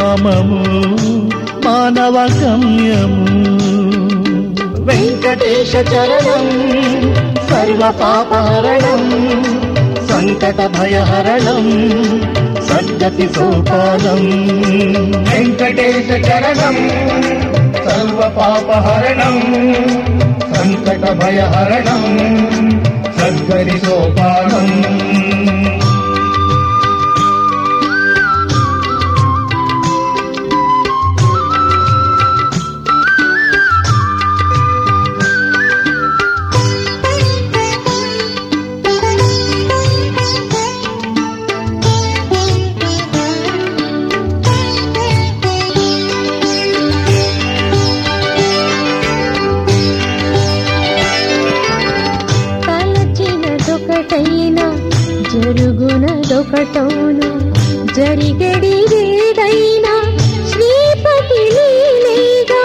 ధామము మానవ గమ్యము వెంకటేశ చరణం సర్వ పాపహరణం సంకట భయహరణం సద్గతి సోపానం వెంకటేశ చరణం సర్వ పాపహరణం సంకట భయహరణం సద్గతి సోపానం తలచినదొకటైనా జరుగునదొకటౌను జరిగడిదేదైనా శ్రీపతి లీలేగా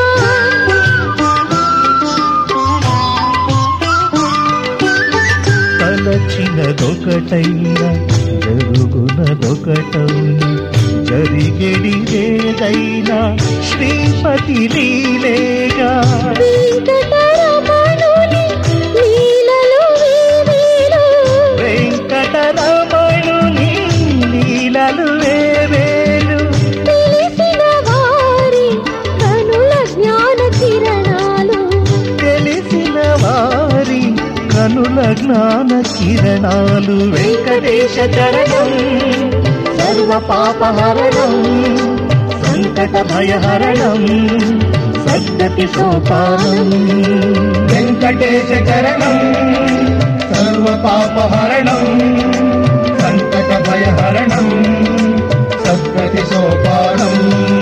తలచినదొకటైన జరుగునదొకటౌని జరిగెడిదేదైనా శ్రీపతి లీలేగా వెంకటరమణుని లీలలు వేవేలు వెంకటరమణుని లీలలు వేవేలు తెలిసిన వారి కనుల జ్ఞాన కిరణాలు తెలిసిన వారి కనుల జ్ఞాన కిరణాలు వెంకటేశ చరణం సర్వ పాపహరణం సంకట భయహరణం సద్గతి సోపానం వెంకటేశ చరణం సర్వ పాపహరణం సంకట భయహరణం సద్గతి సోపానం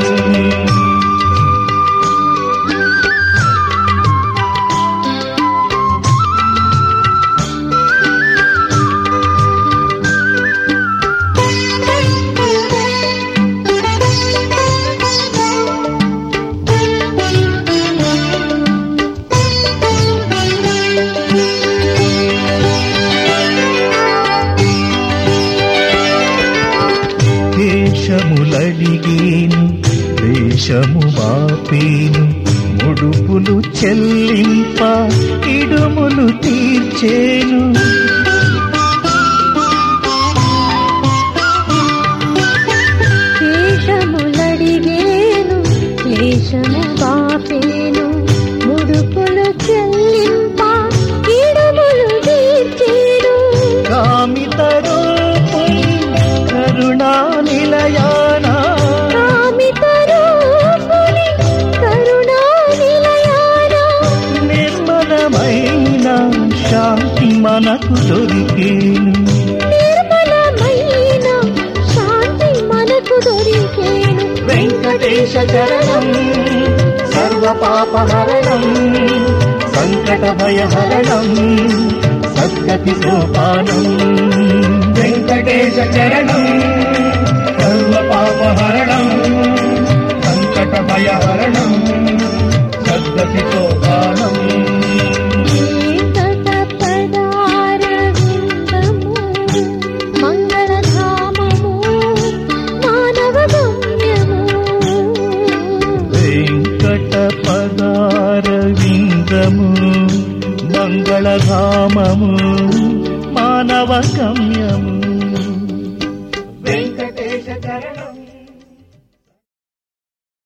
దేశములడిగేను దేశము బాపేను ముడుపులు చెల్లింప ఇడుములు తీర్చేను దేశములడిగేను క్లేశము బాపేను ముడుపులు చెల్లింప ఇడములు తీర్చేను కామిత రూపుని కరుణా నిలయానా కామిత రూపుని కరుణా నిలయాన నిర్మలమైన శాంతి మనకు దొరికేను నిర్మలమైన శాంతి మనకు దొరికేను వెంకటేశ చరణం సర్వ పాపహరణం సంకట భయహరణం సద్గతి సోపానం వెంకటేశ చరణం సర్వ పాపహరణం సంకట భయహరణం సద్గతి సోపానం ఏకట పదారవిందము మంగళధామము మానవ గమ్యము వెంకట పదారవిందము మంగళధామము మానవ గమ్యము